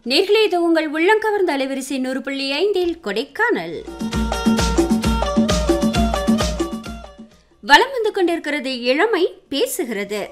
நேர்களே இது உங்கள் உள்ளங்கவர்ந்த அலைவரிசை நூறு புள்ளி ஐந்தில் கொடைக்கானல் வலம் வந்து கொண்டிருக்கிறது இளமை பேசுகிறது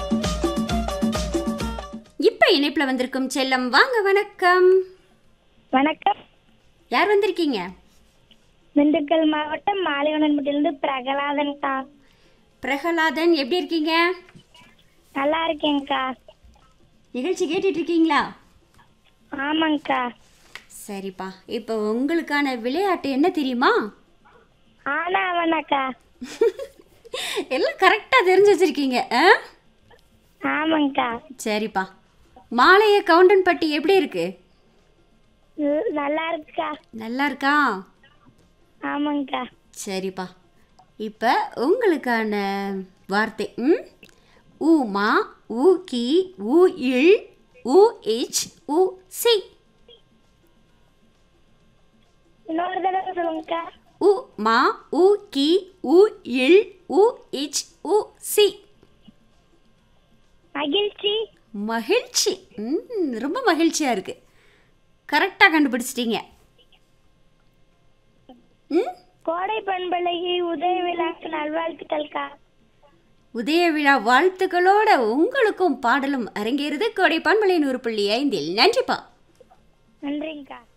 இப்ப இணைப்புல வந்திருக்கும் செல்லம் வாங்க வணக்கம் வணக்கம் யார் வந்திருக்கீங்க திண்டுக்கல் மாவட்டம் மாலைவனன்பட்டிலிருந்து பிரகலாதன்க்கா பிரகலாதன் எப்படி இருக்கீங்க நல்லா இருக்கேங்க்கா நிகழ்ச்சி கேட்டுட்டு இருக்கீங்களா ஆமாங்க்கா சரிப்பா இப்போ உங்களுக்கான விளையாட்டு என்ன தெரியுமா ஆனா அவனாக்கா எல்லாம் கரெக்டாக தெரிஞ்சு வச்சிருக்கீங்க ஆ ஆமாங்க்கா சரிப்பா மாலைய கவுண்டன் பட்டி எப்படி இருக்கு ந- நல்லா இருக்குக்கா நல்லா இருக்கா ஆமாங்க்கா சரிப்பா இப்போ உங்களுக்கான வார்த்தை ம் ஊமா ஊ கி ஊ இல் ஊ இச் ஊ சி இன்னொரு தடவை சொல்லுங்கக்கா உ மா உ கி உ இல் உ இச் உ சி மகிழ்ச்சி மகிழ்ச்சி ம் ரொம்ப மகிழ்ச்சியாக இருக்கு கரெக்டாக கண்டுபிடிச்சிட்டீங்க ம் கோடை பண்பழகி உதய விழாக்கு நல்வாழ்த்துக்கள்க்கா உதய விழா வாழ்த்துக்களோட உங்களுக்கும் பாடலும் அரங்கேறுது கோடை பண்பலை நூறு புள்ளி ஐந்தில் நன்றிப்பா நன்றிங்கக்கா